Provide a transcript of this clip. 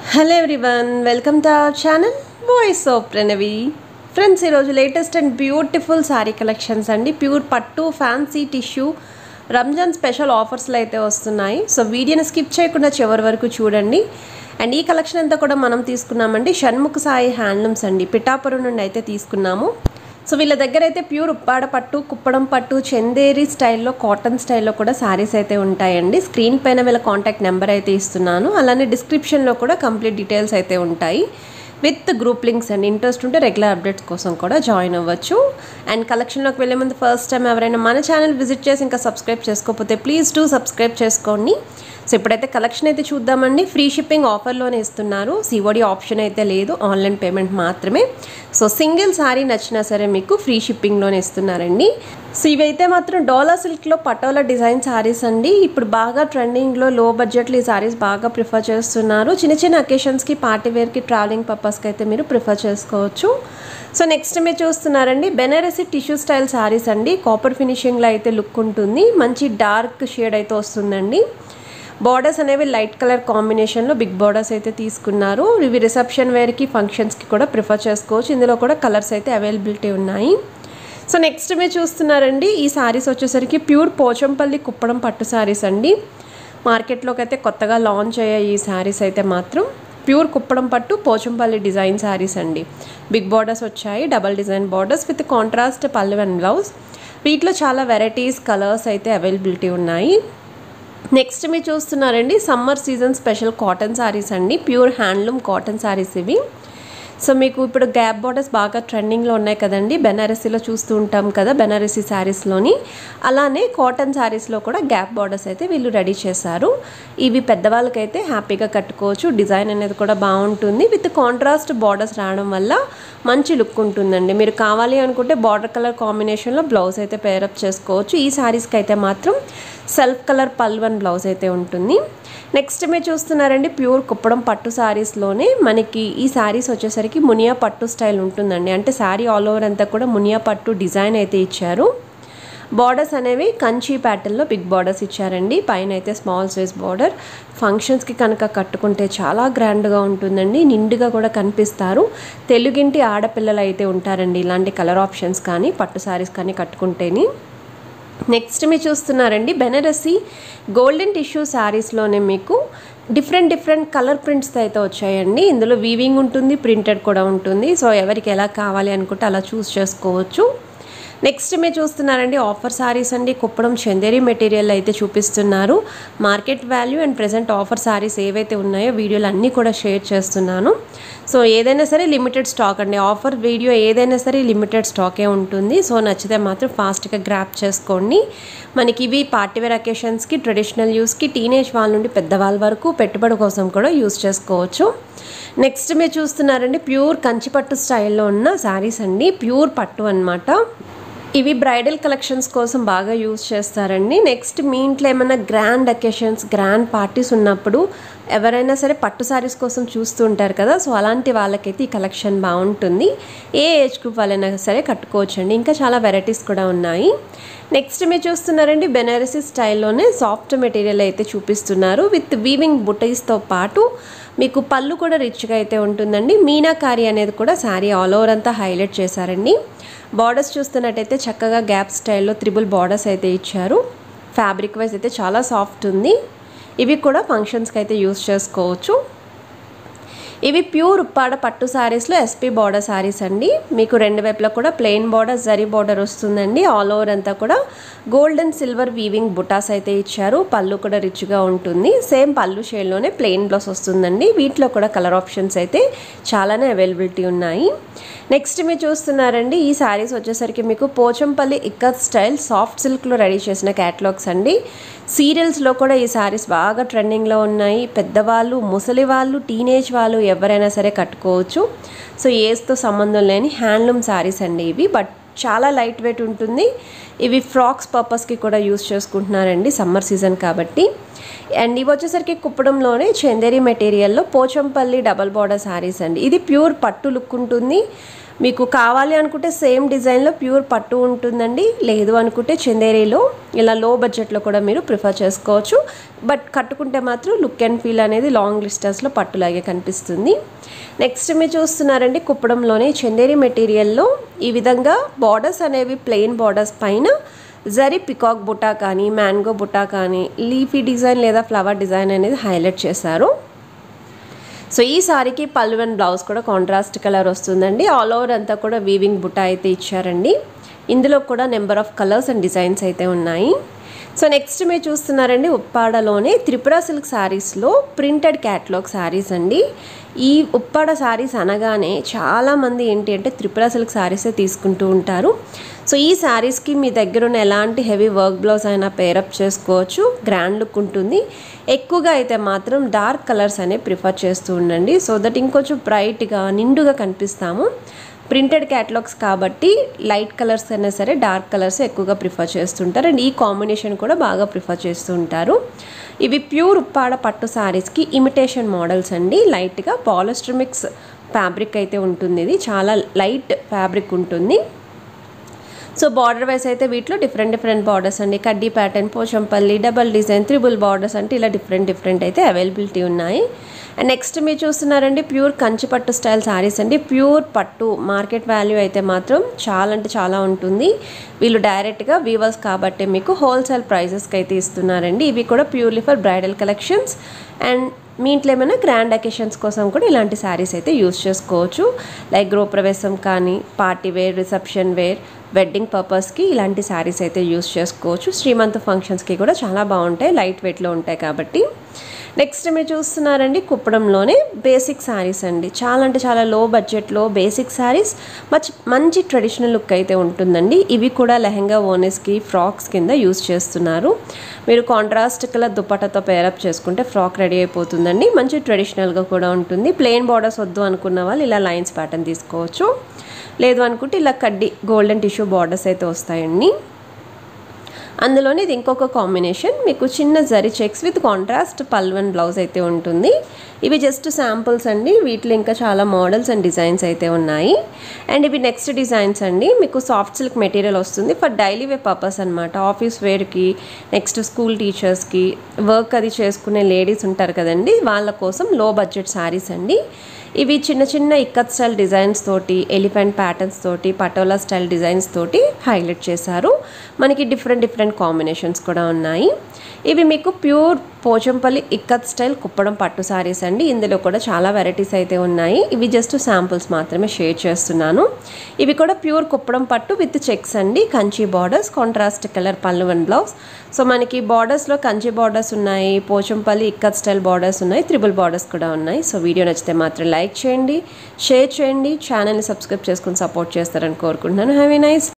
hello everyone welcome to our channel voice of Pranavi friends ఈరోజు latest and beautiful sari collections అండి pure పట్టు fancy tissue Ramzan special ఆఫర్స్లో అయితే వస్తున్నాయి సో వీడియోని స్కిప్ చేయకుండా చివరి వరకు చూడండి అండ్ ఈ కలెక్షన్ అంతా కూడా మనం తీసుకున్నామండి షణ్ముఖ సాయి హ్యాండ్లూమ్స్ అండి పిఠాపురం నుండి అయితే తీసుకున్నాము సో వీళ్ళ దగ్గర అయితే ప్యూర్ ఉప్పాడ పట్టు కుప్పడం పట్టు చందేరి స్టైల్లో కాటన్ స్టైల్లో కూడా శారీస్ అయితే ఉంటాయండి స్క్రీన్ పైన వీళ్ళ కాంటాక్ట్ నెంబర్ అయితే ఇస్తున్నాను అలానే డిస్క్రిప్షన్లో కూడా కంప్లీట్ డీటెయిల్స్ అయితే ఉంటాయి with group links and interest ఉంటే రెగ్యులర్ అప్డేట్స్ కోసం కూడా జాయిన్ అవ్వచ్చు అండ్ కలెక్షన్లోకి వెళ్ళే ముందు ఫస్ట్ టైం ఎవరైనా మన ఛానల్ విజిట్ చేసి ఇంకా సబ్స్క్రైబ్ చేసుకోకపోతే ప్లీజ్ డూ సబ్స్క్రైబ్ చేసుకోండి సో ఇప్పుడైతే కలెక్షన్ అయితే చూద్దామండి ఫ్రీ షిప్పింగ్ ఆఫర్లోనే ఇస్తున్నారు సిఓడి ఆప్షన్ అయితే లేదు ఆన్లైన్ పేమెంట్ మాత్రమే సో సింగిల్ సారీ నచ్చినా సరే మీకు ఫ్రీ షిప్పింగ్లోనే ఇస్తున్నారండి సో ఇవైతే మాత్రం డోలా సిల్క్లో పటోలా డిజైన్ సారీస్ అండి ఇప్పుడు బాగా ట్రెండింగ్లో లో బడ్జెట్లో ఈ సారీస్ బాగా ప్రిఫర్ చేస్తున్నారు చిన్న చిన్న అకేషన్స్కి పార్టీ వేర్కి ట్రావెలింగ్ పర్పస్కి అయితే మీరు ప్రిఫర్ చేసుకోవచ్చు సో నెక్స్ట్ మీరు చూస్తున్నారండి బెనారసి టిష్యూ స్టైల్ సారీస్ అండి కాపర్ ఫినిషింగ్లో అయితే లుక్ ఉంటుంది మంచి డార్క్ షేడ్ అయితే వస్తుందండి బార్డర్స్ అనేవి లైట్ కలర్ కాంబినేషన్లో బిగ్ బార్డర్స్ అయితే తీసుకున్నారు ఇవి రిసెప్షన్ వేర్కి ఫంక్షన్స్కి కూడా ప్రిఫర్ చేసుకోవచ్చు ఇందులో కూడా కలర్స్ అయితే అవైలబిలిటీ ఉన్నాయి సో నెక్స్ట్ మీరు చూస్తున్నారండి ఈ సారీస్ వచ్చేసరికి ప్యూర్ పోచంపల్లి కుప్పడం పట్టు సారీస్ అండి మార్కెట్లోకి అయితే కొత్తగా లాంచ్ అయ్యాయి ఈ సారీస్ అయితే మాత్రం ప్యూర్ కుప్పడం పట్టు పోచంపల్లి డిజైన్ శారీస్ అండి బిగ్ బార్డర్స్ వచ్చాయి double design borders with contrast పళ్ళు అండ్ బ్లౌజ్ వీటిలో చాలా వెరైటీస్ కలర్స్ అయితే అవైలబిలిటీ ఉన్నాయి నెక్స్ట్ మీరు చూస్తున్నారండి summer season special cotton saris అండి ప్యూర్ హ్యాండ్లూమ్ కాటన్ శారీస్ ఇవి సో మీకు ఇప్పుడు గ్యాప్ బార్డర్స్ బాగా ట్రెండింగ్లో ఉన్నాయి కదండి బెనారసీలో చూస్తూ ఉంటాం కదా బెనారసీ శారీస్లోని అలానే కాటన్ శారీస్లో కూడా గ్యాప్ బార్డర్స్ అయితే వీళ్ళు రెడీ చేశారు ఇవి పెద్దవాళ్ళకైతే హ్యాపీగా కట్టుకోవచ్చు డిజైన్ అనేది కూడా బాగుంటుంది విత్ కాంట్రాస్ట్ బార్డర్స్ రావడం వల్ల మంచి లుక్ ఉంటుందండి మీరు కావాలి అనుకుంటే బార్డర్ కలర్ కాంబినేషన్లో బ్లౌజ్ అయితే పేరప్ చేసుకోవచ్చు ఈ శారీస్కి అయితే మాత్రం సెల్ఫ్ కలర్ పల్వన్ బ్లౌజ్ అయితే ఉంటుంది నెక్స్ట్ మీరు చూస్తున్నారండి ప్యూర్ కుప్పడం పట్టు శారీస్లోనే మనకి ఈ శారీస్ వచ్చేసరికి మునియా పట్టు స్టైల్ ఉంటుందండి అంటే శారీ ఆల్ ఓవర్ అంతా కూడా మునియా పట్టు డిజైన్ అయితే ఇచ్చారు బార్డర్స్ అనేవి కంచి ప్యాటర్న్లో బిగ్ బార్డర్స్ ఇచ్చారండి పైన అయితే స్మాల్ సైజ్ బార్డర్ ఫంక్షన్స్కి కనుక కట్టుకుంటే చాలా గ్రాండ్గా ఉంటుందండి నిండుగా కూడా కనిపిస్తారు తెలుగింటి ఆడపిల్లలు అయితే ఉంటారండి ఇలాంటి కలర్ ఆప్షన్స్ కానీ పట్టు శారీస్ కానీ కట్టుకుంటేని నెక్స్ట్ మీరు చూస్తున్నారండి బెనారసి గోల్డెన్ టిష్యూ శారీస్లోనే మీకు డిఫరెంట్ డిఫరెంట్ కలర్ ప్రింట్స్ అయితే వచ్చాయండి ఇందులో వీవింగ్ ఉంటుంది ప్రింటెడ్ కూడా ఉంటుంది సో ఎవరికి ఎలా కావాలి అనుకుంటే అలా చూస్ చేసుకోవచ్చు నెక్స్ట్ మీరు చూస్తున్నారండి ఆఫర్ సారీస్ అండి కుప్పడం చందేరి మెటీరియల్ అయితే చూపిస్తున్నారు market value and present offer saris ఏవైతే ఉన్నాయో వీడియోలు అన్నీ కూడా షేర్ చేస్తున్నాను సో ఏదైనా సరే లిమిటెడ్ స్టాక్ అండి ఆఫర్ వీడియో ఏదైనా సరే లిమిటెడ్ స్టాకే ఉంటుంది సో నచ్చితే మాత్రం ఫాస్ట్గా గ్రాప్ చేసుకోండి మనకి ఇవి పార్టీవేర్ అకేషన్స్కి ట్రెడిషనల్ యూస్కి టీనేజ్ వాళ్ళ నుండి పెద్దవాళ్ళ వరకు పెట్టుబడి కోసం కూడా యూస్ చేసుకోవచ్చు నెక్స్ట్ మీరు చూస్తున్నారండి ప్యూర్ కంచిపట్టు స్టైల్లో ఉన్న శారీస్ అండి ప్యూర్ పట్టు అనమాట ఇవి బ్రైడల్ కలెక్షన్స్ కోసం బాగా యూజ్ చేస్తారండి నెక్స్ట్ మీ ఇంట్లో ఏమైనా గ్రాండ్ అకేషన్స్ గ్రాండ్ పార్టీస్ ఉన్నప్పుడు ఎవరైనా సరే పట్టు శారీస్ కోసం చూస్తూ ఉంటారు కదా సో అలాంటి వాళ్ళకైతే ఈ కలెక్షన్ బాగుంటుంది ఏ ఏజ్ గ్రూప్ వాళ్ళైనా సరే కట్టుకోవచ్చండి ఇంకా చాలా వెరైటీస్ కూడా ఉన్నాయి నెక్స్ట్ మీరు చూస్తున్నారండి బెనారసీ స్టైల్లోనే సాఫ్ట్ మెటీరియల్ అయితే చూపిస్తున్నారు విత్ వీవింగ్ బుటీస్తో పాటు మీకు పళ్ళు కూడా రిచ్గా అయితే ఉంటుందండి మీనాకారి అనేది కూడా శారీ ఆల్ ఓవర్ అంతా హైలైట్ చేశారండి బార్డర్స్ చూస్తున్నట్టయితే చక్కగా గ్యాప్ స్టైల్లో త్రిబుల్ బార్డర్స్ అయితే ఇచ్చారు ఫ్యాబ్రిక్ వైజ్ అయితే చాలా సాఫ్ట్ ఉంది ఇవి కూడా ఫంక్షన్స్కి అయితే యూస్ చేసుకోవచ్చు ఇవి ప్యూర్ ఉప్పాడ పట్టు శారీస్లో ఎస్పీ బార్డర్ శారీస్ అండి మీకు రెండు వైపులా కూడా ప్లెయిన్ బార్డర్ జరీ బార్డర్ వస్తుందండి ఆల్ ఓవర్ అంతా కూడా గోల్డ్ అండ్ సిల్వర్ వీవింగ్ బుటాస్ అయితే ఇచ్చారు పళ్ళు కూడా రిచ్గా ఉంటుంది సేమ్ పళ్ళు షేడ్లోనే ప్లెయిన్ బ్లౌస్ వస్తుందండి వీటిలో కూడా కలర్ ఆప్షన్స్ అయితే చాలానే అవైలబిలిటీ ఉన్నాయి నెక్స్ట్ మీరు చూస్తున్నారండి ఈ శారీస్ వచ్చేసరికి మీకు పోచంపల్లి ఇక్కత్ స్టైల్ సాఫ్ట్ సిల్క్లో రెడీ చేసిన క్యాటలాగ్స్ అండి సీరియల్స్లో కూడా ఈ శారీస్ బాగా ట్రెండింగ్లో ఉన్నాయి పెద్దవాళ్ళు ముసలి వాళ్ళు టీనేజ్ వాళ్ళు ఎవరైనా సరే కట్టుకోవచ్చు సో ఏజ్తో సంబంధం లేని హ్యాండ్లూమ్ శారీస్ అండి ఇవి బట్ చాలా లైట్ వెయిట్ ఉంటుంది ఇవి ఫ్రాక్స్ పర్పస్కి కూడా యూస్ చేసుకుంటున్నారండి సమ్మర్ సీజన్ కాబట్టి అండ్ ఇవి వచ్చేసరికి కుప్పడంలోనే చందేరి మెటీరియల్లో పోచంపల్లి డబల్ బార్డర్ శారీస్ అండి ఇది ప్యూర్ పట్టు లుక్ ఉంటుంది మీకు కావాలి అనుకుంటే సేమ్ డిజైన్లో ప్యూర్ పట్టు ఉంటుందండి లేదు అనుకుంటే చందేరీలో ఇలా లో బడ్జెట్లో కూడా మీరు ప్రిఫర్ చేసుకోవచ్చు బట్ కట్టుకుంటే మాత్రం లుక్ అండ్ ఫీల్ అనేది లాంగ్ డిస్టెన్స్లో పట్టులాగే కనిపిస్తుంది నెక్స్ట్ మీరు చూస్తున్నారండి కుప్పడంలోనే చందేరి మెటీరియల్లో ఈ విధంగా బార్డర్స్ అనేవి ప్లెయిన్ బార్డర్స్ పైన జరీ పికాక్ బుటా కానీ మ్యాంగో బుటా కానీ లీఫీ డిజైన్ లేదా ఫ్లవర్ డిజైన్ అనేది హైలైట్ చేశారు సో ఈ సారీకి పళ్ళు అండ్ బ్లౌజ్ కూడా కాంట్రాస్ట్ కలర్ వస్తుందండి ఆల్ ఓవర్ అంతా కూడా వీవింగ్ బుట్ట అయితే ఇచ్చారండి ఇందులో కూడా number of colours and designs అయితే ఉన్నాయి సో నెక్స్ట్ మీరు చూస్తున్నారండి ఉప్పాడలోనే త్రిపుర సిల్క్ శారీస్లో ప్రింటెడ్ క్యాట్లాగ్ శారీస్ అండి ఈ ఉప్పాడ శారీస్ అనగానే చాలామంది ఏంటి అంటే త్రిపుర సిల్క్ శారీసే తీసుకుంటూ ఉంటారు సో ఈ శారీస్కి మీ దగ్గర ఉన్న ఎలాంటి హెవీ వర్క్ బ్లౌజ్ అయినా పేరప్ చేసుకోవచ్చు గ్రాండ్ లుక్ ఉంటుంది ఎక్కువగా అయితే మాత్రం డార్క్ కలర్స్ అనేవి ప్రిఫర్ చేస్తూ ఉండండి సో దట్ ఇంకొంచెం బ్రైట్గా నిండుగా కనిపిస్తాము ప్రింటెడ్ క్యాటలాగ్స్ కాబట్టి లైట్ కలర్స్ అయినా సరే డార్క్ కలర్స్ ఎక్కువగా ప్రిఫర్ చేస్తుంటారు అండ్ ఈ కాంబినేషన్ కూడా బాగా ప్రిఫర్ చేస్తూ ఉంటారు ఇవి ప్యూర్ ఉప్పాడ పట్టు శారీస్కి ఇమిటేషన్ మోడల్స్ అండి లైట్గా పాలిస్టర్ మిక్స్ ఫ్యాబ్రిక్ అయితే ఉంటుంది ఇది చాలా లైట్ ఫ్యాబ్రిక్ ఉంటుంది సో బార్డర్ వైస్ అయితే వీటిలో డిఫరెంట్ డిఫరెంట్ బార్డర్స్ అండి కడ్డీ pattern Pochampally double design triple borders అంటే ఇలా డిఫరెంట్ డిఫరెంట్ అయితే అవైలబిలిటీ ఉన్నాయి అండ్ నెక్స్ట్ మీరు చూస్తున్నారండి ప్యూర్ కంచి పట్టు స్టైల్ శారీస్ అండి ప్యూర్ పట్టు మార్కెట్ వాల్యూ అయితే మాత్రం చాలా అంటే చాలా ఉంటుంది వీళ్ళు డైరెక్ట్గా వీవర్స్ కాబట్టి మీకు హోల్సేల్ ప్రైజెస్కి అయితే ఇస్తున్నారండి ఇవి కూడా purely for bridal collections and మీ ఇంట్లో ఏమైనా గ్రాండ్ అకేషన్స్ కోసం కూడా ఇలాంటి శారీస్ అయితే యూస్ చేసుకోవచ్చు లైక్ గృహప్రవేశం కానీ party wear reception wear wedding పర్పస్కి ఇలాంటి శారీస్ అయితే యూస్ చేసుకోవచ్చు శ్రీమంత్ ఫంక్షన్స్కి కూడా చాలా బాగుంటాయి లైట్ వెయిట్లో ఉంటాయి కాబట్టి నెక్స్ట్ మీరు చూస్తున్నారండి కుప్పడంలోనే బేసిక్ శారీస్ అండి చాలా అంటే చాలా లో బడ్జెట్లో బేసిక్ శారీస్ మంచి మంచి ట్రెడిషనల్ లుక్ అయితే ఉంటుందండి ఇవి కూడా లెహంగా ఓనెస్కి ఫ్రాక్స్ కింద యూస్ చేస్తున్నారు మీరు కాంట్రాస్ట్ కలర్ దుపట్టతో పేరప్ చేసుకుంటే ఫ్రాక్ రెడీ అయిపోతుందండి మంచి ట్రెడిషనల్గా కూడా ఉంటుంది ప్లెయిన్ బార్డర్స్ వద్దు అనుకున్న వాళ్ళు ఇలా లైన్స్ ప్యాటర్న్ తీసుకోవచ్చు లేదు అనుకుంటే ఇలా కడ్డీ గోల్డెన్ టిష్యూ బార్డర్స్ అయితే వస్తాయండి అందులోనే ఇది ఇంకొక కాంబినేషన్ మీకు చిన్న జరీ చెక్స్ విత్ కాంట్రాస్ట్ పల్వన్ బ్లౌజ్ అయితే ఉంటుంది ఇవి జస్ట్ శాంపుల్స్ అండి వీటిలో ఇంకా చాలా మోడల్స్ అండ్ డిజైన్స్ అయితే ఉన్నాయి అండ్ ఇవి నెక్స్ట్ డిజైన్స్ అండి మీకు సాఫ్ట్ సిల్క్ మెటీరియల్ వస్తుంది ఫర్ డైలీ వే పర్పస్ అనమాట ఆఫీస్ వేర్కి నెక్స్ట్ స్కూల్ టీచర్స్కి వర్క్ అది చేసుకునే లేడీస్ ఉంటారు కదండి వాళ్ళ కోసం లో బడ్జెట్ శారీస్ అండి ఇవి చిన్న చిన్న ఇక్కత్ స్టైల్ డిజైన్స్ తోటి ఎలిఫెంట్ ప్యాటర్న్స్ తోటి పటోలా స్టైల్ డిజైన్స్ తోటి హైలైట్ చేశారు మనకి డిఫరెంట్ డిఫరెంట్ కాంబినేషన్స్ కూడా ఉన్నాయి ఇవి మీకు ప్యూర్ పోచంపల్లి ఇక్కత్ స్టైల్ కుప్పడం పట్టు సారీస్ అండి ఇందులో కూడా చాలా వెరైటీస్ అయితే ఉన్నాయి ఇవి జస్ట్ శాంపుల్స్ మాత్రమే షేర్ చేస్తున్నాను ఇవి కూడా ప్యూర్ కుప్పడం పట్టు విత్ చెక్స్ అండి కంచి బార్డర్స్ కాంట్రాస్ట్ కలర్ పళ్ళు అండ్ బ్లౌజ్ సో మనకి బార్డర్స్లో కంచి బార్డర్స్ ఉన్నాయి పోచంపల్లి ఇక్కత్ స్టైల్ బార్డర్స్ ఉన్నాయి త్రిబుల్ బార్డర్స్ కూడా ఉన్నాయి సో వీడియో నచ్చితే మాత్రం లైక్ చేయండి షేర్ చేయండి ఛానల్ని సబ్స్క్రైబ్ చేసుకుని సపోర్ట్ చేస్తారని కోరుకుంటున్నాను హ్యావ్ ఏ నైస్